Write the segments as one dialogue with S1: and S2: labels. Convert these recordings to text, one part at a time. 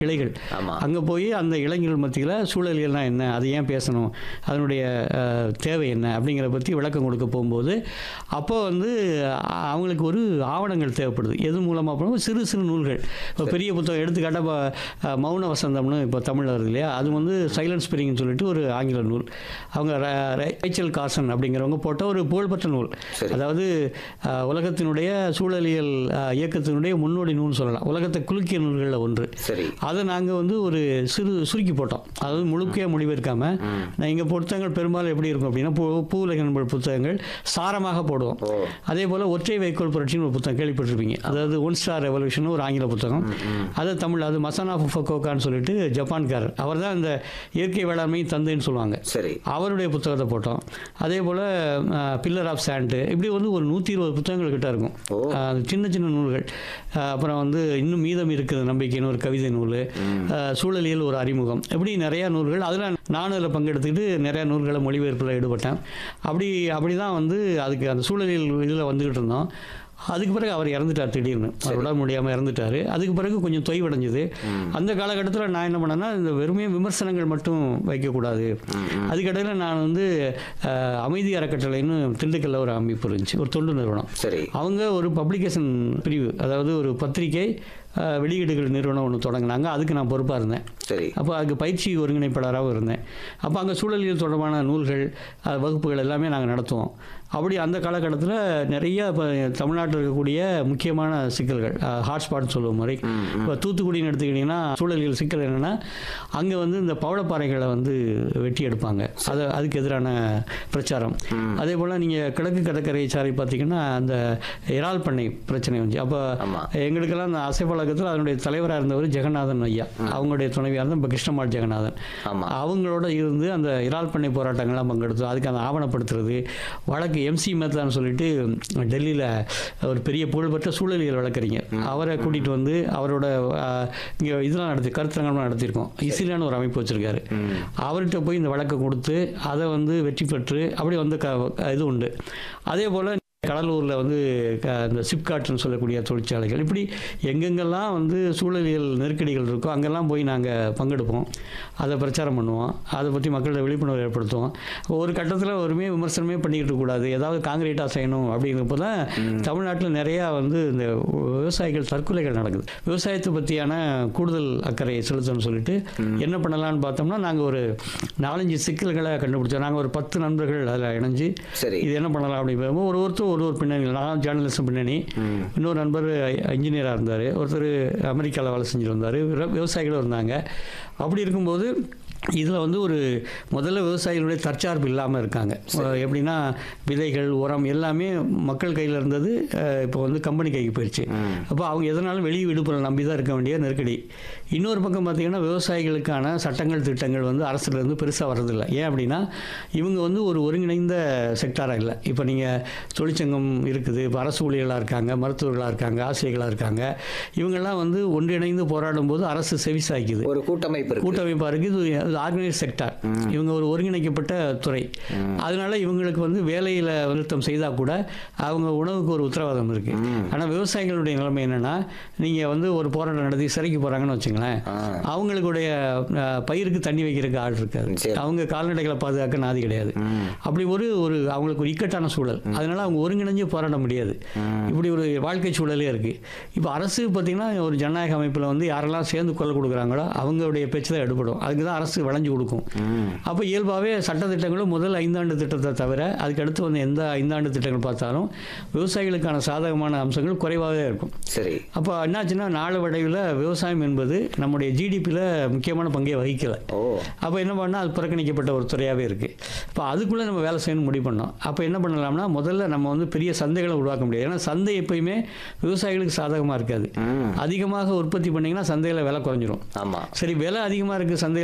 S1: கிளைகள்
S2: ஆமா.
S1: அங்கே போய் அந்த இளைஞர்கள் மத்தியில் சூழலியல்னா என்ன அது ஏன் பேசணும் அதனுடைய அஹ், தேவை என்ன அப்படிங்கிற பற்றி விளக்கம் கொடுக்க போகும்போது அப்போ வந்து அ- அவங்களுக்கு ஒரு ஆவணங்கள் தேவைப்படுது எது மூலமாக போனோம் சிறு சிறு நூல்கள் இப்போ பெரிய புத்தகம் எடுத்துக்காட்டால் இப்போ அஹ், மௌன வசந்தம்னு இப்போ தமிழில் வருது இல்லையா அது வந்து சைலன்ஸ் ஸ்பிரிங்னு சொல்லிட்டு ஒரு ஆங்கில நூல் அவங்க ர- ர- ரைச்சல் கார்சன் அப்படிங்கிறவங்க போட்ட ஒரு புகழ்பெற்ற நூல்
S2: சரி.
S1: அதாவது அஹ், உலகத்தினுடைய சூழலியல் அஹ், இயக்கத்தினுடைய முன்னோடி நூல்னு சொல்லலாம் உலகத்தை குலுக்கிய நூல்களில் ஒன்று
S2: சரி
S1: அதை நாங்கள் வந்து ஒரு சிறு சுருக்கி போட்டோம் அதாவது முழுக்கையாக மொழிபெயர்க்காம நான் எங்கள் புத்தகங்கள் பெரும்பாலும் எப்படி இருக்கும் அப்படின்னா பூ பூவுலக நண்பர் புத்தகங்கள் சாரமாக போடுவோம்
S2: ஓ
S1: அதே போல் ஒற்றை வைக்கோல் புரட்சின்னு ஒரு புத்தகம் கேள்விப்பட்டிருப்பீங்க அதாவது ஒன் ஸ்டார் ரெவல்யூஷன் ஒரு ஆங்கில புத்தகம் அது தமிழ் அது மசானா ஃபுஃபோக்கான்னு சொல்லிட்டு ஜப்பான்காரர் அவர் தான் இந்த இயற்கை வேளாண்மை தந்தைன்னு சொல்லுவாங்க
S2: சரி
S1: அவருடைய புத்தகத்தை போட்டோம் அதே போல் பில்லர் ஆஃப் சாண்டு இப்படி வந்து ஒரு நூற்றி இருபது புத்தகங்கள் கிட்ட இருக்கும்
S2: ஓ.
S1: அஹ், சின்ன சின்ன நூல்கள் அஹ், அப்புறம் வந்து இன்னும் மீதம் இருக்குது நம்பிக்கைன்னு ஒரு கவிதை நூல் அஹ், சூழலியல் ஒரு அறிமுகம் இப்படி நிறையா நூல்கள் அதில் நானும் அதில் பங்கெடுத்துக்கிட்டு நிறையா நூல்களை மொழிபெயர்ப்பில் ஈடுபட்டேன் அப்படி அப்படி தான் வந்து அதுக்கு அந்த சூழலியல் இதில் வந்துக்கிட்டு இருந்தோம் அதுக்கு பிறகு அவர் இறந்துட்டார் திடீர்னு அவர் உடம்பு முடியாமல் இறந்துட்டார் அதுக்கு பிறகு கொஞ்சம் தொய்வடைஞ்சது அந்த காலகட்டத்தில் நான் என்ன பண்ணேன்னா இந்த வெறுமே விமர்சனங்கள் மட்டும் வைக்கக்கூடாது அதுக்கடையில் நான் வந்து அஹ், அமைதி அறக்கட்டளைன்னு திண்டுக்கல்ல ஒரு அமைப்பு இருந்துச்சு ஒரு தொண்டு நிறுவனம்
S2: சரி
S1: அவங்க ஒரு பப்ளிகேஷன் பிரிவு அதாவது ஒரு பத்திரிகை அஹ், வெளியீடுகள் நிறுவனம் ஒன்று தொடங்கினாங்க அதுக்கு நான் பொறுப்பாக இருந்தேன்
S2: சரி
S1: அப்போ அதுக்கு பயிற்சி ஒருங்கிணைப்பாளராகவும் இருந்தேன் அப்போ அங்கே சூழலியல் தொடர்பான நூல்கள் அஹ், வகுப்புகள் எல்லாமே நாங்கள் நடத்துவோம் அப்படி அந்த காலகட்டத்தில் நிறைய இப்போ தமிழ்நாட்டில் இருக்கக்கூடிய முக்கியமான சிக்கல்கள் ஹாட்ஸ்பாட் சொல்லுவோம் முறை இப்போ தூத்துக்குடின்னு எடுத்துக்கிட்டிங்கன்னா சூழலியல் சிக்கல் என்னென்னா அங்கே வந்து இந்த பவளப்பாறைகளை வந்து வெட்டி எடுப்பாங்க அது அதுக்கு எதிரான பிரச்சாரம் அதே போல் நீங்கள் கிழக்கு கடற்கரை சாலை பார்த்தீங்கன்னா அந்த இறால் பண்ணை பிரச்சனை வந்துச்சு அப்போ
S2: ஆமா.
S1: எங்களுக்கெல்லாம் அந்த அசைப்பழக்கத்தில் அதனுடைய தலைவராக இருந்தவர் ஜெகநாதன் ஐயா அவங்களுடைய துணைவியாக இருந்த இப்போ கிருஷ்ணமால் ஜெகநாதன்
S2: ஆமா
S1: அவங்களோட இருந்து அந்த இறால் பண்ணை போராட்டங்கள்லாம் பங்கெடுத்தோம் அதுக்கு அந்த ஆவணப்படுத்துறது வழக்கு எம்சி மேத்தான்னு சொல்லிட்டு டெல்லியில் ஒரு பெரிய புகழ்பெற்ற சூழலியல் வழக்கறிஞர் அவரை கூட்டிகிட்டு வந்து அவரோட இங்கே இதெல்லாம் நடத்தி கருத்தரங்கம்லாம் நடத்தியிருக்கோம் இசிலான்னு ஒரு அமைப்பு வச்சுருக்காரு அவர்கிட்ட போய் இந்த வழக்கை கொடுத்து அதை வந்து வெற்றி பெற்று அப்படி வந்து க இது உண்டு அதே போல் கடலூரில் வந்து க- இந்த சிப்காட்னு சொல்லக்கூடிய தொழிற்சாலைகள் இப்படி எங்கெங்கெல்லாம் வந்து சூழலியல் நெருக்கடிகள் இருக்கோ அங்கெல்லாம் போய் நாங்கள் பங்கெடுப்போம் அதை பிரச்சாரம் பண்ணுவோம் அதை பற்றி மக்களிடம் விழிப்புணர்வு ஏற்படுத்துவோம் ஒரு கட்டத்தில் ஒருமே விமர்சனமே பண்ணிக்கிட்டு இருக்கக்கூடாது ஏதாவது காங்கிரீட்டாக செய்யணும் அப்படிங்கிறப்போ தான் தமிழ்நாட்டில் நிறையா வந்து இந்த விவசாயிகள் தற்கொலைகள் நடக்குது விவசாயத்தை பற்றியான கூடுதல் அக்கறை செலுத்தணும்னு சொல்லிட்டு என்ன பண்ணலாம்னு பார்த்தோம்னா நாங்கள் ஒரு நாலஞ்சு சிக்கல்களை கண்டுபிடிச்சோம் நாங்கள் ஒரு பத்து நண்பர்கள் அதில் இணைஞ்சு
S2: சரி
S1: இது என்ன பண்ணலாம் அப்படிங்கிறப்போ ஒரு ஒருத்தர் ஒரு ஒரு பின்னணி நான் ஜேர்னலிசம் பின்னணி இன்னொரு நண்பர் இன்ஜினியராக இருந்தார் ஒருத்தர் அமெரிக்காவில் வேலை செஞ்சுட்டு வந்தார் விவசாயிகளும் இருந்தாங்க அப்படி இருக்கும்போது இதில் வந்து ஒரு முதல்ல விவசாயிகளுடைய தற்சார்பு இல்லாமல் இருக்காங்க எப்படின்னா விதைகள் உரம் எல்லாமே மக்கள் கையில் இருந்தது அஹ், இப்போ வந்து கம்பெனி கைக்கு போயிடுச்சு அப்போ அவங்க எதனாலும் வெளியே விடுப்புற நம்பி தான் இருக்க வேண்டிய நெருக்கடி இன்னொரு பக்கம் பார்த்தீங்கன்னா விவசாயிகளுக்கான சட்டங்கள் திட்டங்கள் வந்து அரசுலேருந்து பெருசாக வர்றதில்லை ஏன் அப்படின்னா இவங்க வந்து ஒரு ஒருங்கிணைந்த செக்டாராக இல்லை இப்போ நீங்கள் தொழிற்சங்கம் இருக்குது இப்போ அரசு ஊழியர்களாக இருக்காங்க மருத்துவர்களாக இருக்காங்க ஆசிரியர்களாக இருக்காங்க இவங்கெல்லாம் வந்து ஒன்றிணைந்து போராடும் போது அரசு செவிசாய்க்குது
S2: ஒரு கூட்டமைப்பு இருக்கு
S1: கூட்டமைப்பாக இருக்குது இது ஆர்கனைஸ் செக்டார் இவங்க ஒரு ஒருங்கிணைக்கப்பட்ட துறை அதனால இவங்களுக்கு வந்து வேலையில் நிறுத்தம் செய்தால் கூட அவங்க உணவுக்கு ஒரு உத்தரவாதம் இருக்கு ஆனால் விவசாயிகளுடைய நிலைமை என்னன்னா நீங்கள் வந்து ஒரு போராட்டம் நடத்தி சிறைக்கு போகிறாங்கன்னு வச்சுங்களேன்
S2: ஆ.
S1: அவங்களுடைய அஹ், பயிருக்கு தண்ணி வைக்கிறதுக்கு ஆள் இருக்காது
S2: சரி.
S1: அவங்க கால்நடைகளை பாதுகாக்க நாதி கிடையாது அப்படி ஒரு ஒரு அவங்களுக்கு ஒரு இக்கட்டான சூழல் அதனால அவங்க ஒருங்கிணைஞ்சு போராட முடியாது இப்படி ஒரு வாழ்க்கை சூழலே இருக்கு இப்போ அரசு பார்த்தீங்கன்னா ஒரு ஜனநாயக அமைப்பில் வந்து யாரெல்லாம் சேர்ந்து குரல் கொடுக்குறாங்களோ அவங்களுடைய பேச்சு தான் எடுபடும் அதுக்கு தான் அரசு வளைஞ்சு கொடுக்கும் அப்போ இயல்பாகவே சட்டத்திட்டங்களும் முதல் ஐந்தாண்டு திட்டத்தை தவிர அதுக்கு அடுத்து வந்து எந்த ஐந்தாண்டு திட்டங்கள் பார்த்தாலும் விவசாயிகளுக்கான சாதகமான அம்சங்கள் குறைவாகவே இருக்கும்
S2: சரி
S1: அப்போ என்னாச்சுன்னா நாளடைவில் விவசாயம் என்பது நம்முடைய ஜிடிபியில் முக்கியமான பங்கை வகிக்கலை
S2: ஓ
S1: அப்போ என்ன பண்ணால் அது புறக்கணிக்கப்பட்ட ஒரு துறையாகவே இருக்குது இப்போ அதுக்குள்ளே நம்ம வேலை செய்யணும் முடிவு பண்ணோம் அப்போ என்ன பண்ணலாம்னா முதல்ல நம்ம வந்து பெரிய சந்தைகளை உருவாக்க முடியாது ஏன்னா சந்தை எப்பயுமே விவசாயிகளுக்கு சாதகமாக இருக்காது அதிகமாக உற்பத்தி பண்ணிங்கன்னா சந்தையில் விலை குறைஞ்சிரும்
S2: ஆமா
S1: சரி விலை அதிகமாக இருக்குது சந்தையில் பார்த்தீங்கன்னா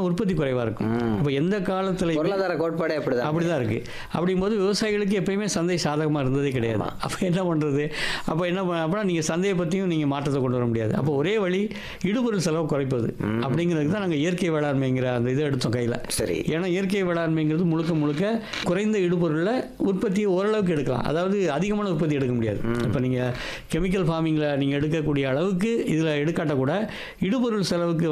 S1: உற்பத்தி குறைவாக இருக்கும் அப்போ எந்த காலத்தில்
S2: பொருளாதார கோட்பாடே அப்படிதான்
S1: அப்படிதான் இருக்கு அப்படிங்கும்போது விவசாயிகளுக்கு எப்பயுமே சந்தை சாதகமாக இருந்ததே கிடையாது அப்போ என்ன பண்ணுறது அப்போ என்ன பண்ண- அப்படின்னா நீங்கள் சந்தையை பற்றியும் நீங்கள் மாற்றத்தை கொண்டு வர முடியாது அப்போ ஒரே வழி இடுபொருள் செலவு குறைப்பது அப்படிங்கிறதுக்கு தான் நாங்கள் இயற்கை வேளாண்மைங்கிற அந்த இதை எடுத்தோம் கையில்
S2: சரி
S1: ஏன்னா இயற்கை வேளாண்மைங்கிறது முழுக்க முழுக்க குறைந்த இடுபொருளில் உற்பத்தியை ஓரளவுக்கு எடுக்கலாம் அதாவது அதிகமான உற்பத்தி எடுக்க முடியாது இப்போ நீங்கள் கெமிக்கல் ஃபார்மிங்கில் நீங்கள் எடுக்கக்கூடிய அளவுக்கு இதில் எடுக்காட்ட கூட இடுபொருள் செலவுக்கு